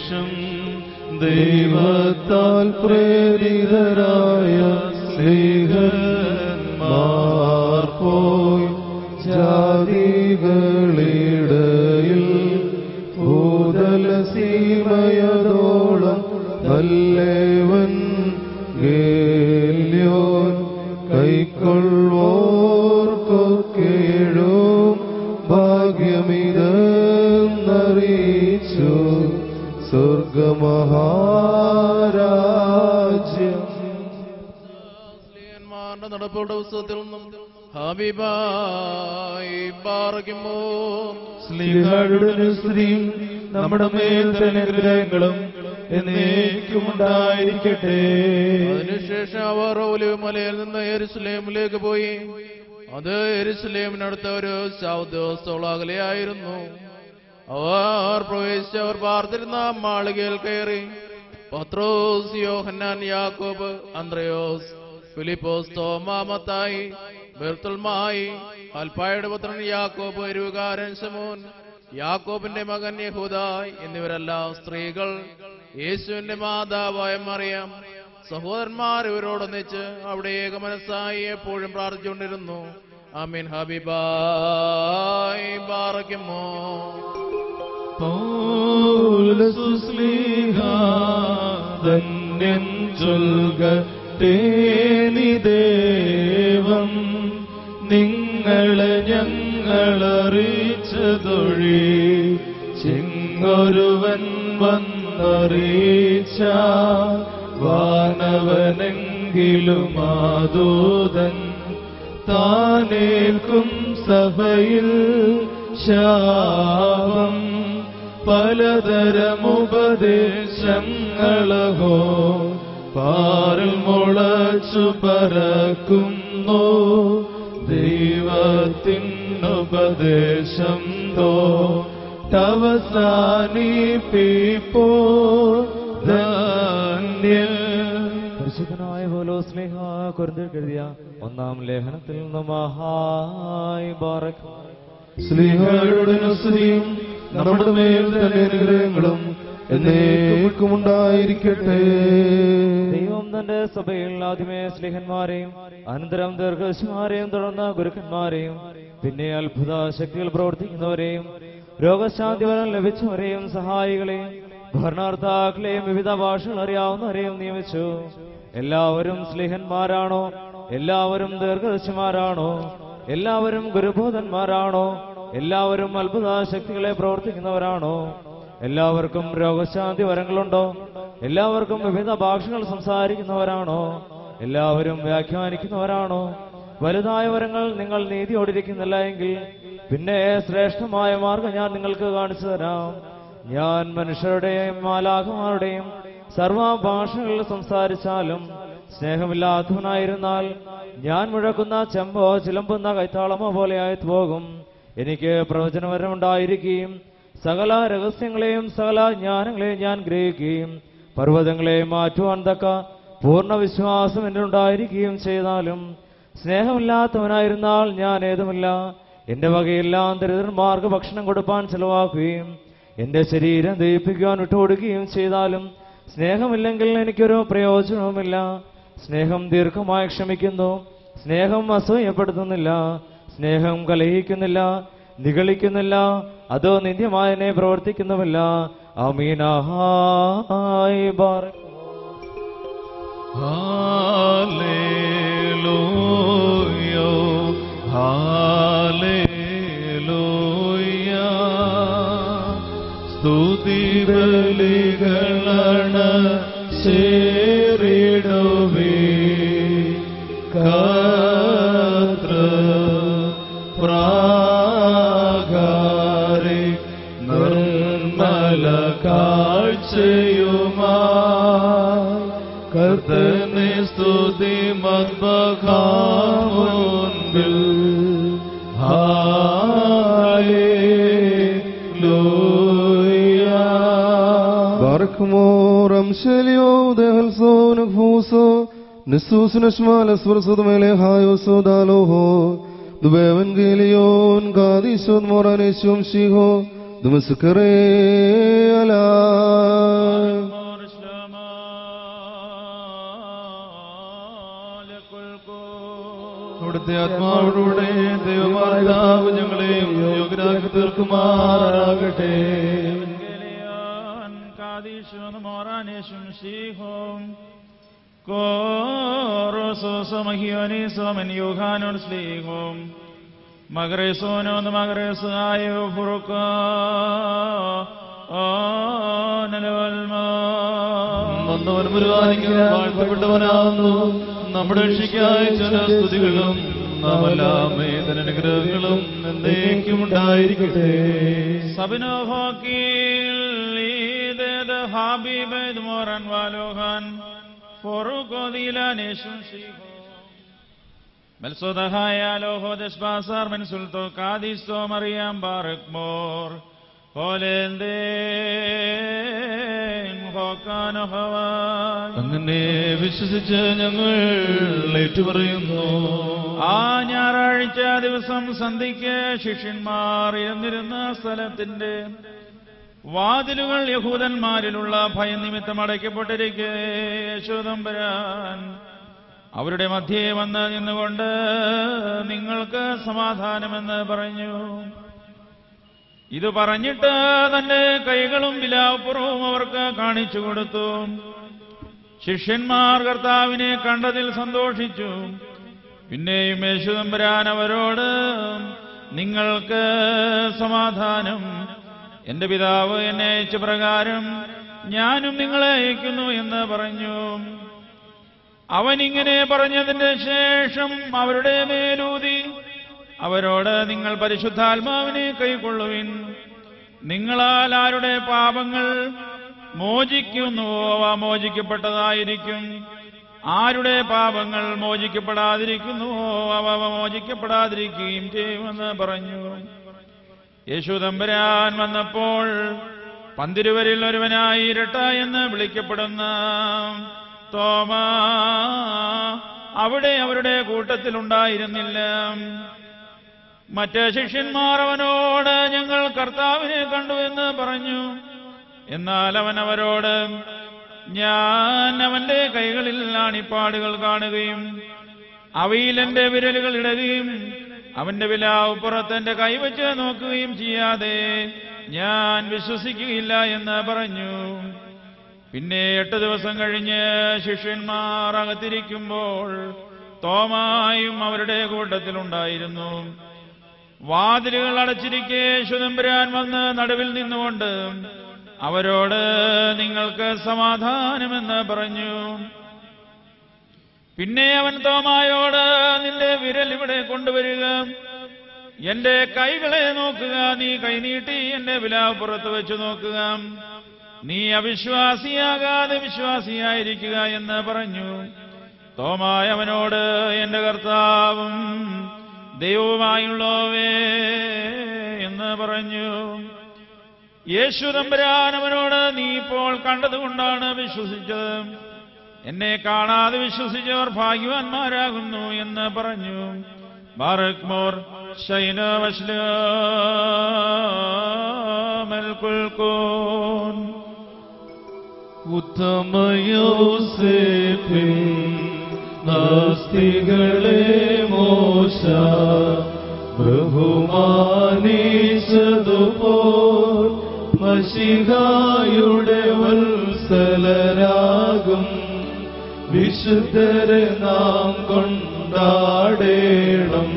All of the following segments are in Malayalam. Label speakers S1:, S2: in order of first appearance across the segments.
S1: ശേഷം ദൈവത്താൽ പ്രേരിതരായ സ്ത്രീകന്മാർ പോയി ജാതികളിടയിൽ ഭൂതല സീമയതോളം നല്ലേവൻ ഗേല്യോൻ കൈക്കൊള്ളുവോർക്കൊക്കേഴും ഭാഗ്യമിതെന്നറിയിച്ചു സ്വർഗമഹാരാജ്യം
S2: സ്ത്രീയന്മാരുടെ നടപ്പുകളുടെ പുസ്തകത്തിൽ നിന്നും ഹബീബായി പാറയ്ക്കുമോ
S1: സ്ത്രീകളുടെ സ്ത്രീ നമ്മുടെ മേൽ തന്നെ അനുഗ്രഹങ്ങളും എന്നേക്കും ഉണ്ടായിരിക്കട്ടെ
S2: അതിനുശേഷം അവർ ഒലിവ് മലയിൽ നിന്ന് എരുസലേമിലേക്ക് പോയി അത് എരുസലേമിനടുത്ത ഒരു സൗത്ത് ദിവസത്തോളം അകലെയായിരുന്നു അവർ പ്രവേശിച്ചവർ പാർത്തിരുന്ന മാളികയിൽ കയറി പത്രോസ് യോഹന്നാൻ യാക്കോബ് അന്ത്രയോസ് ഫിലിപ്പോസ് തോമാമത്തായി ബെർത്തുൽമായി അൽപ്പായുടെ പുത്രൻ യാക്കോബ് എരുവുകാരൻ ശമോൻ യാക്കോബിന്റെ മകൻ യഹൂദായ് എന്നിവരെല്ലാം സ്ത്രീകൾ യേശുവിന്റെ മാതാവായ മറിയാം സഹോദരന്മാർ ഇവരോടൊന്നിച്ച് അവിടെ ഏകമനസ്സായി എപ്പോഴും പ്രാർത്ഥിച്ചുകൊണ്ടിരുന്നു അമീൻ ഹബീബായി ബാറയ്ക്കുമോ
S1: പൗലസുസ്ലീഹ ധന്യൻ ചൊൽകട്ടേ നിദേവം നിങ്ങളെ ഞങ്ങളറിയിച്ചതൊഴി ചെങ്ങൊരുവൻ വന്നറിയിച്ച വാനവനെങ്കിലും ആദൂതൻ താനേൽക്കും സഭയിൽ ശാപം പലതരമുപദേശങ്ങളഹോ പാറിൽ മുളച്ചു പരക്കുന്നു ദൈവത്തിനുപദേശം തോ തവസാനിപ്പിപ്പോ ധന്യ
S3: പരിശുദ്ധനായ പോലോ സ്നേഹ കുരുന്നിൽ കരുതിയ ഒന്നാം ലേഖനത്തിൽ നിന്ന് മഹായി ബാറക്
S1: സ്ത്രീകളുടെ സ്ത്രീയും നമ്മുടെ മേൽ തന്നെ അനുഗ്രഹങ്ങളും എന്നേക്കും ഉണ്ടായിരിക്കട്ടെ
S3: ദൈവം തന്റെ സഭയിൽ ആദ്യമേ സ്നേഹന്മാരെയും അനന്തരം ദീർഘശമാരെയും തുടർന്ന് ഗുരുക്കന്മാരെയും പിന്നെ അത്ഭുത ശക്തികൾ പ്രവർത്തിക്കുന്നവരെയും രോഗശാന്തി വരം ലഭിച്ചവരെയും സഹായികളെയും ഭരണാർത്ഥാക്കളെയും വിവിധ ഭാഷകൾ അറിയാവുന്നവരെയും നിയമിച്ചു എല്ലാവരും സ്നേഹന്മാരാണോ എല്ലാവരും ദീർഘദർശിമാരാണോ എല്ലാവരും ഗുരുബോധന്മാരാണോ എല്ലാവരും അത്ഭുത ശക്തികളെ പ്രവർത്തിക്കുന്നവരാണോ എല്ലാവർക്കും രോഗശാന്തി വരങ്ങളുണ്ടോ എല്ലാവർക്കും വിവിധ ഭാഷകൾ സംസാരിക്കുന്നവരാണോ എല്ലാവരും വ്യാഖ്യാനിക്കുന്നവരാണോ വലുതായ വരങ്ങൾ നിങ്ങൾ നീതിയോടിരിക്കുന്നില്ല എങ്കിൽ പിന്നെ ശ്രേഷ്ഠമായ മാർഗം ഞാൻ നിങ്ങൾക്ക് കാണിച്ചു തരാം ഞാൻ മനുഷ്യരുടെയും മാലാഖമാരുടെയും സർവ ഭാഷകളിൽ സംസാരിച്ചാലും സ്നേഹമില്ലാത്തവനായിരുന്നാൽ ഞാൻ മുഴക്കുന്ന ചെമ്പോ ചിലമ്പുന്ന കൈത്താളമോ പോലെയായി പോകും എനിക്ക് പ്രവചനവരമുണ്ടായിരിക്കുകയും സകല രഹസ്യങ്ങളെയും സകല ജ്ഞാനങ്ങളെയും ഞാൻ ഗ്രഹിക്കുകയും പർവ്വതങ്ങളെ മാറ്റുവാൻ തക്ക പൂർണ്ണ വിശ്വാസം എന്നിലുണ്ടായിരിക്കുകയും ചെയ്താലും സ്നേഹമില്ലാത്തവനായിരുന്നാൽ ഞാൻ ഏതുമില്ല എന്റെ വകയെല്ലാം ദരിദ്രന്മാർക്ക് ഭക്ഷണം കൊടുപ്പാൻ ചെലവാക്കുകയും എന്റെ ശരീരം ദയിപ്പിക്കുവാൻ വിട്ടുകൊടുക്കുകയും ചെയ്താലും സ്നേഹമില്ലെങ്കിൽ എനിക്കൊരു പ്രയോജനവുമില്ല സ്നേഹം ദീർഘമായി ക്ഷമിക്കുന്നു സ്നേഹം അസൂയപ്പെടുത്തുന്നില്ല സ്നേഹം കലഹിക്കുന്നില്ല നിഗളിക്കുന്നില്ല അതോ നിന്ദ്യമായനെ പ്രവർത്തിക്കുന്നുമില്ല അമീനാഹായ് ബാറക്
S1: ഹാലേലൂയോ ഹാലേലൂയ സ്തുതി ബലികളാണ് ചേരിടുവേ കത്ര പ്രാകാരെ നിർമ്മല കാഴ്ചയുമാ കർത്തനെ സ്തുതി മദ്ബഖാമുൻപിൽ ഹാലേലൂയ
S4: باركمور أمشليو دهل صون فوسو نسوس نشمال اسفر صد ملي هايو سودالوه دبيفنجيليون قادي سود موراني شمشيهو دمسكري على
S1: സത്യാത്മാവിലൂടെ ദൈവമാതാവ് ഞങ്ങളെയും യോഗ്യരാക്കി തീർക്കുമാറാകട്ടെ
S5: Evangelion, Kadishon, Moraneshum, Shihom, Korosos, Mahionis, and Yohanon, Slihom, Magresonon, Magresayo, Furuka,
S1: വന്നവൻ മുരുകാനിക്കുന്ന വാഴ്ത്തപ്പെട്ടവനാകുന്നു നമ്മുടെ രക്ഷിക്കായി ചില സ്തുതികളും നാം എല്ലാമേ തന്റെ അനുഗ്രഹങ്ങളും എന്നേക്കും ഉണ്ടായിരിക്കട്ടെ
S5: Sabino Hokil, the Habib, Moran Valohan, Forukodila Nation Shihom. Melsodahaya loho despasar men sulto kadisto Mariam Barak Mor. Holenden hokano hawan.
S1: അങ്ങനെ വിശ്വസിച്ച് ഞങ്ങൾ ഏറ്റുപറയുന്നു
S5: ആ ഞായറാഴ്ച ദിവസം സന്ധിക്ക് ശിഷ്യന്മാർ ഇരുന്നിരുന്ന സ്ഥലത്തിന്റെ വാതിലുകൾ യഹൂദന്മാരിലുള്ള ഭയനിമിത്തം അടയ്ക്കപ്പെട്ടിരിക്കെ യശോദംബരാൻ അവരുടെ മധ്യേ വന്ന് നിന്നുകൊണ്ട് നിങ്ങൾക്ക് സമാധാനമെന്ന് പറഞ്ഞു ഇത് പറഞ്ഞിട്ട് തന്റെ കൈകളും വിലാപ്പുറവും അവർക്ക് കാണിച്ചു കൊടുത്തു ശിഷ്യന്മാർ കർത്താവിനെ കണ്ടതിൽ സന്തോഷിച്ചു പിന്നെയും യേശുദമ്പരാൻ അവരോട് നിങ്ങൾക്ക് സമാധാനം എന്റെ പിതാവ് എന്നെ അയച്ച പ്രകാരം ഞാനും നിങ്ങളെ അയക്കുന്നു എന്ന് പറഞ്ഞു അവൻ ഇങ്ങനെ പറഞ്ഞതിന്റെ ശേഷം അവരുടെ മേലൂതി അവരോട് നിങ്ങൾ പരിശുദ്ധാത്മാവിനെ കൈക്കൊള്ളുവിൻ നിങ്ങളാൽ ആരുടെ പാപങ്ങൾ മോചിക്കുന്നുവോ അവ മോചിക്കപ്പെട്ടതായിരിക്കും ആരുടെ പാപങ്ങൾ മോചിക്കപ്പെടാതിരിക്കുന്നുവോ അവ മോചിക്കപ്പെടാതിരിക്കുകയും ചെയ്യുമെന്ന് പറഞ്ഞു യേശു തമ്പുരാൻ വന്നപ്പോൾ പന്തിരുവരിൽ ഒരുവനായി ഇരട്ട എന്ന് വിളിക്കപ്പെടുന്ന തോമ അവിടെ അവരുടെ കൂട്ടത്തിലുണ്ടായിരുന്നില്ല മറ്റ് ശിഷ്യന്മാർ അവനോട് ഞങ്ങൾ കർത്താവിനെ കണ്ടു എന്ന് പറഞ്ഞു എന്നാൽ അവൻ അവരോട് ഞാൻ അവന്റെ കൈകളിൽ ആണിപ്പാടുകൾ കാണുകയും അവയിൽ എന്റെ വിരലുകൾ ഇടുകയും അവന്റെ വിലാവ് പുറത്ത് എന്റെ കൈവച്ച് നോക്കുകയും ചെയ്യാതെ ഞാൻ വിശ്വസിക്കുകയില്ല എന്ന് പറഞ്ഞു പിന്നെ എട്ട് ദിവസം കഴിഞ്ഞ് ശിഷ്യന്മാർ അകത്തിരിക്കുമ്പോൾ തോമായും അവരുടെ കൂട്ടത്തിലുണ്ടായിരുന്നു വാതിലുകൾ അടച്ചിരിക്കെ ശുതമ്പുരാൻ വന്ന് നടുവിൽ നിന്നുകൊണ്ട് അവരോട് നിങ്ങൾക്ക് സമാധാനമെന്ന് പറഞ്ഞു പിന്നെ അവൻ തോമായോട് നിന്റെ വിരൽ ഇവിടെ കൊണ്ടുവരിക എന്റെ കൈകളെ നോക്കുക നീ കൈനീട്ടി എന്റെ വിലാവ് പുറത്ത് വെച്ച് നോക്കുക നീ അവിശ്വാസിയാകാതെ വിശ്വാസിയായിരിക്കുക എന്ന് പറഞ്ഞു തോമായ അവനോട് എന്റെ കർത്താവും ദൈവവുമായുള്ളവേ എന്ന് പറഞ്ഞു യേശു തമ്പുരാൻ അവനോട് നീ ഇപ്പോൾ കണ്ടതുകൊണ്ടാണ് വിശ്വസിച്ചത് എന്നെ കാണാതെ വിശ്വസിച്ചവർ ഭാഗ്യവാന്മാരാകുന്നു എന്ന് പറഞ്ഞു ബാറക് മോർ ശൈന വസ്ലോൻ
S1: ഉത്തമയോസേഫിൻ നാസ്തികളെ മോശ ബഹുമാനിച്ചതുപോൽ മഷിഹായുടെ വത്സലരാകും വിശുദ്ധരെ നാം കൊണ്ടാടേണം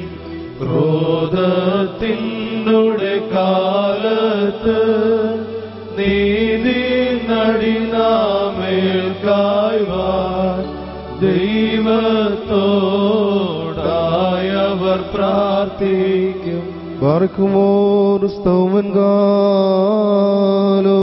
S1: ക്രോധത്തിനുടെ കാലത്ത് നീതി നടിനാമേൽക്കായ്വാൻ ദൈവത്തോടായവർ പ്രാർത്ഥിക്കും
S4: ബാർക്കുമോർ സ്തൗമൻ